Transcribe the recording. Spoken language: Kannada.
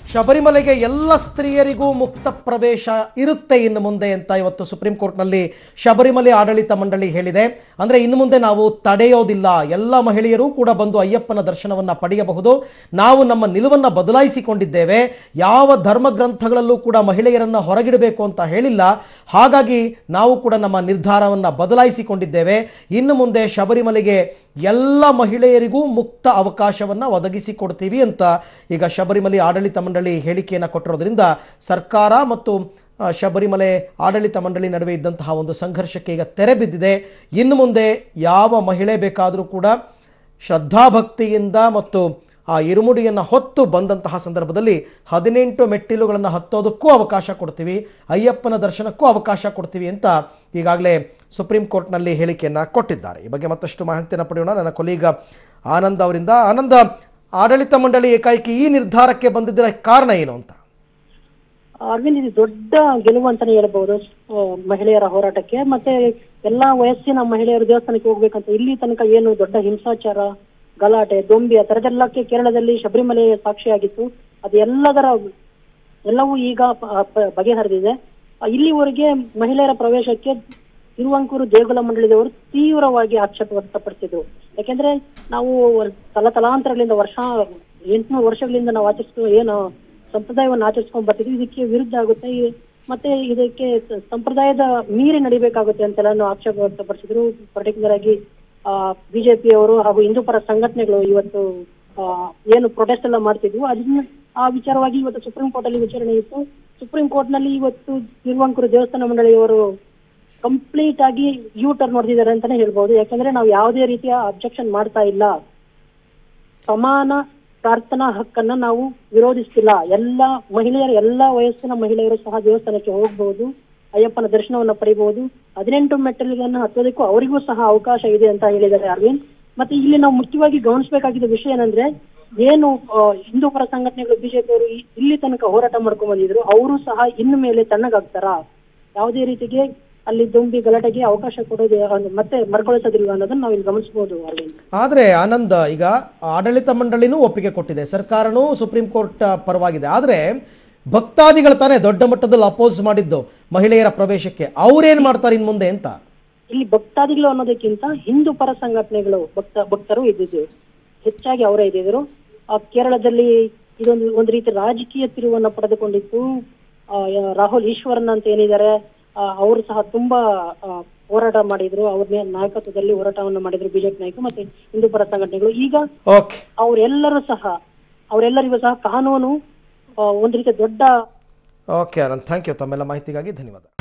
ಶಬರಿಮಲೆಗೆ ಎಲ್ಲ ಸ್ತ್ರೀಯರಿಗೂ ಮುಕ್ತ ಪ್ರವೇಶ ಇರುತ್ತೆ ಇನ್ನು ಮುಂದೆ ಅಂತ ಇವತ್ತು ಸುಪ್ರೀಂ ಕೋರ್ಟ್ನಲ್ಲಿ ಶಬರಿಮಲೆ ಆಡಳಿತ ಮಂಡಳಿ ಹೇಳಿದೆ ಅಂದರೆ ಇನ್ನು ಮುಂದೆ ನಾವು ತಡೆಯೋದಿಲ್ಲ ಎಲ್ಲ ಮಹಿಳೆಯರು ಕೂಡ ಬಂದು ಅಯ್ಯಪ್ಪನ ದರ್ಶನವನ್ನು ಪಡೆಯಬಹುದು ನಾವು ನಮ್ಮ ನಿಲುವನ್ನು ಬದಲಾಯಿಸಿಕೊಂಡಿದ್ದೇವೆ ಯಾವ ಧರ್ಮ ಗ್ರಂಥಗಳಲ್ಲೂ ಕೂಡ ಮಹಿಳೆಯರನ್ನು ಹೊರಗಿಡಬೇಕು ಅಂತ ಹೇಳಿಲ್ಲ ಹಾಗಾಗಿ ನಾವು ಕೂಡ ನಮ್ಮ ನಿರ್ಧಾರವನ್ನು ಬದಲಾಯಿಸಿಕೊಂಡಿದ್ದೇವೆ ಇನ್ನು ಮುಂದೆ ಶಬರಿಮಲೆಗೆ ಎಲ್ಲ ಮಹಿಳೆಯರಿಗೂ ಮುಕ್ತ ಅವಕಾಶವನ್ನು ಒದಗಿಸಿಕೊಡ್ತೀವಿ ಅಂತ ಈಗ ಶಬರಿಮಲೆ ಆಡಳಿತ ಮಂಡಳಿ ಹೇಳಿಕೆಯನ್ನು ಕೊಟ್ಟಿರೋದ್ರಿಂದ ಸರ್ಕಾರ ಮತ್ತು ಆ, ಶಬರಿಮಲೆ ಆಡಳಿತ ಮಂಡಳಿ ನಡುವೆ ಇದ್ದಂತಹ ಒಂದು ಸಂಘರ್ಷಕ್ಕೆ ಈಗ ತೆರೆ ಬಿದ್ದಿದೆ ಇನ್ನು ಮುಂದೆ ಯಾವ ಮಹಿಳೆ ಬೇಕಾದರೂ ಕೂಡ ಶ್ರದ್ಧಾಭಕ್ತಿಯಿಂದ ಮತ್ತು ಆ ಇರುಮುಡಿಯನ್ನು ಹೊತ್ತು ಬಂದಂತಹ ಸಂದರ್ಭದಲ್ಲಿ ಹದಿನೆಂಟು ಮೆಟ್ಟಿಲುಗಳನ್ನು ಹತ್ತೋದಕ್ಕೂ ಅವಕಾಶ ಕೊಡ್ತೀವಿ ಅಯ್ಯಪ್ಪನ ದರ್ಶನಕ್ಕೂ ಅವಕಾಶ ಕೊಡ್ತೀವಿ ಅಂತ ಈಗಾಗಲೇ ಸುಪ್ರೀಂ ಕೋರ್ಟ್ನಲ್ಲಿ ಹೇಳಿಕೆಯನ್ನು ಕೊಟ್ಟಿದ್ದಾರೆ ಈ ಬಗ್ಗೆ ಮತ್ತಷ್ಟು ಮಾಹಿತಿಯನ್ನು ಪಡೆಯೋಣ ನನ್ನ ಕೊಲೀಗ ಆನಂದ್ ಅವರಿಂದ ಆನಂದ ಆಡಳಿತ ಮಂಡಳಿ ಏಕಾಏಕಿ ಈ ನಿರ್ಧಾರಕ್ಕೆ ಬಂದಿದ್ದರ ಕಾರಣ ಏನು ಅಂತ ಅರವಿಂದ್ ಇದು ದೊಡ್ಡ ಗೆಲುವು ಅಂತಾನೆ ಹೇಳ್ಬಹುದು ಆ, ಮಹಿಳೆಯರ ಹೋರಾಟಕ್ಕೆ ಮತ್ತೆ ಎಲ್ಲಾ ವಯಸ್ಸಿನ ಮಹಿಳೆಯರು ದೇವಸ್ಥಾನಕ್ಕೆ ಹೋಗ್ಬೇಕಂತ ಇಲ್ಲಿ ತನಕ ಏನು ದೊಡ್ಡ ಹಿಂಸಾಚಾರ ಗಲಾಟೆ ದೊಂಬಿ ಆ ತರದೆಲ್ಲಕ್ಕೆ ಕೇರಳದಲ್ಲಿ ಶಬರಿಮಲೆ ಸಾಕ್ಷಿಯಾಗಿತ್ತು ಅದು ಎಲ್ಲದರ ಎಲ್ಲವೂ ಈಗ ಪ- ಪ- ಬಗೆಹರಿದಿದೆ ಆ, ಇಲ್ಲಿವರೆಗೆ ಮಹಿಳೆಯರ ಪ್ರವೇಶಕ್ಕೆ ತಿರುವಂಕೂರು ದೇಗುಲ ಮಂಡಳಿದವರು ತೀವ್ರವಾಗಿ ಆಕ್ಷೇಪ ವ್ಯಕ್ತಪಡಿಸಿದ್ರು ಯಾಕೆಂದ್ರೆ ನಾವು ತಲತಲಾಂತರಗಳಿಂದ ವರ್ಷ ಎಂಟುನೂರು ವರ್ಷಗಳಿಂದ ನಾವು ಆಚರಿಸ್ಕೊ ಏನು ಸಂಪ್ರದಾಯವನ್ನು ಆಚರಿಸ್ಕೊಂಡ್ ಬರ್ತಿದ್ವಿ ಇದಕ್ಕೆ ವಿರುದ್ಧ ಆಗುತ್ತೆ ಈ- ಮತ್ತೆ ಇದಕ್ಕೆ ಸ- ಸಂಪ್ರದಾಯದ ಮೀರಿ ನಡಿಬೇಕಾಗುತ್ತೆ ಅಂತೆಲ್ಲ ಆಕ್ಷೇಪ ವ್ಯಕ್ತಪಡಿಸಿದ್ರು ಪರ್ಟಿಕ್ಯುಲರ್ ಆಗಿ ಬಿಜೆಪಿ ಅವರು ಹಾಗೂ ಹಿಂದೂ ಪರ ಸಂಘಟನೆಗಳು ಇವತ್ತು ಆ, ಏನು ಪ್ರೊಟೆಸ್ಟ್ ಎಲ್ಲ ಮಾಡ್ತಿದ್ವು ಅದನ್ನ ಆ ವಿಚಾರವಾಗಿ ಇವತ್ತು ಸುಪ್ರೀಂ ಕೋರ್ಟ್ ಅಲ್ಲಿ ವಿಚಾರಣೆ ಇತ್ತು ಸುಪ್ರೀಂ ಕೋರ್ಟ್ ನಲ್ಲಿ ಇವತ್ತು ತಿರುವಂಕೂರು ದೇವಸ್ಥಾನ ಮಂಡಳಿಯವರು ಕಂಪ್ಲೀಟ್ ಆಗಿ ಯೂ ಟರ್ನ್ ಹೊಡೆದಿದ್ದಾರೆ ಅಂತಾನೆ ಹೇಳ್ಬೋದು ಯಾಕಂದ್ರೆ ನಾವು ಯಾವುದೇ ರೀತಿಯ ಅಬ್ಜೆಕ್ಷನ್ ಮಾಡ್ತಾ ಇಲ್ಲ ಸಮಾನ ಪ್ರಾರ್ಥನಾ ಹಕ್ಕನ್ನ ನಾವು ವಿರೋಧಿಸ್ತಿಲ್ಲ ಎಲ್ಲ ಮಹಿಳೆಯರು ಎಲ್ಲ ವಯಸ್ಸಿನ ಮಹಿಳೆಯರು ಸಹ ದೇವಸ್ಥಾನಕ್ಕೆ ಹೋಗಬಹುದು ಅಯ್ಯಪ್ಪನ ದರ್ಶನವನ್ನ ಪಡಿಬಹುದು ಹದಿನೆಂಟು ಮೆಟ್ಟಲುಗಳನ್ನ ಹತ್ತೋದಕ್ಕೂ ಅವರಿಗೂ ಸಹ ಅವಕಾಶ ಇದೆ ಅಂತ ಹೇಳಿದ್ದಾರೆ ಅರವಿಂದ್ ಮತ್ತೆ ಇಲ್ಲಿ ನಾವು ಮುಖ್ಯವಾಗಿ ಗಮನಿಸಬೇಕಾಗಿದ್ದ ವಿಷಯ ಏನಂದ್ರೆ ಏನು ಆ, ಹಿಂದೂ ಪರ ಸಂಘಟನೆಗಳು ಬಿಜೆಪಿ ಅವರು ಇಲ್ಲಿ ತನಕ ಹೋರಾಟ ಮಾಡ್ಕೊಂಡ್ ಬಂದಿದ್ರು ಅವರು ಸಹ ಇನ್ನು ಮೇಲೆ ತಣ್ಣಗಾಗ್ತಾರ ಯಾವುದೇ ರೀತಿಗೆ ಅಲ್ಲಿ ದುಂಬಿ ಗಲಾಟೆಗೆ ಅವಕಾಶ ಕೊಡೋದು ಅಂದ್ರೆ ಮತ್ತೆ ಮರುಕಳಿಸೋದಿಲ್ಲ ಅನ್ನೋದನ್ನ ನಾವು ಇಲ್ಲಿ ಗಮನಿಸಬಹುದು ಅರವಿಂದ್ ಆದರೆ ಆನಂದ್ ಈಗ ಆಡಳಿತ ಮಂಡಳಿನೂ ಒಪ್ಪಿಗೆ ಕೊಟ್ಟಿದೆ ಸರ್ಕಾರನೂ ಸುಪ್ರೀಂ ಕೋರ್ಟ್ ಪರವಾಗಿದೆ ಆದರೆ ಭಕ್ತಾದಿಗಳು ತಾನೇ ದೊಡ್ಡ ಮಟ್ಟದಲ್ಲಿ ಅಪೋಸ್ ಮಾಡಿದ್ದು ಮಹಿಳೆಯರ ಪ್ರವೇಶಕ್ಕೆ ಅವ್ರೇನು ಮಾಡ್ತಾರೆ ಇನ್ನು ಮುಂದೆ ಅಂತ ಇಲ್ಲಿ ಭಕ್ತಾದಿಗಳು ಅನ್ನೋದಕ್ಕಿಂತ ಹಿಂದೂ ಪರ ಸಂಘಟನೆಗಳು ಭಕ್ತ ಭಕ್ತರು ಇದ್ದಿದ್ದು ಹೆಚ್ಚಾಗಿ ಅವರೇ ಇದ್ದಿದ್ರು ಆ ಕೇರಳದಲ್ಲಿ ಇದೊಂದು ಒಂದು ರೀತಿ ರಾಜಕೀಯ ತಿರುವನ್ನ ಪಡೆದುಕೊಂಡಿತ್ತು ಆ, ಯಾ- ರಾಹುಲ್ ಈಶ್ವರನ್ ಅಂತ ಏನಿದ್ದಾರೆ ಆ, ಅವರು ಸಹ ತುಂಬಾ ಆ, ಹೋರಾಟ ಮಾಡಿದ್ರು ಅವ್ರ ನೇ- ನಾಯಕತ್ವದಲ್ಲಿ ಹೋರಾಟವನ್ನು ಮಾಡಿದ್ರು ಬಿಜೆಪಿ ನಾಯಕರು ಮತ್ತೆ ಹಿಂದೂ ಪರ ಸಂಘಟನೆಗಳು ಈಗ ಓಕೆ ಅವರೆಲ್ಲರೂ ಸಹ ಅವರೆಲ್ಲರಿಗೂ ಸಹ ಕಾನೂನು ಆ, ಒಂದು ರೀತಿ ದೊಡ್ಡ ಓಕೆ ಆನಂದ್ ಥ್ಯಾಂಕ್ ಯು ತಮ್ಮೆಲ್ಲ ಮಾಹಿತಿಗಾಗಿ ಧನ್ಯವಾದ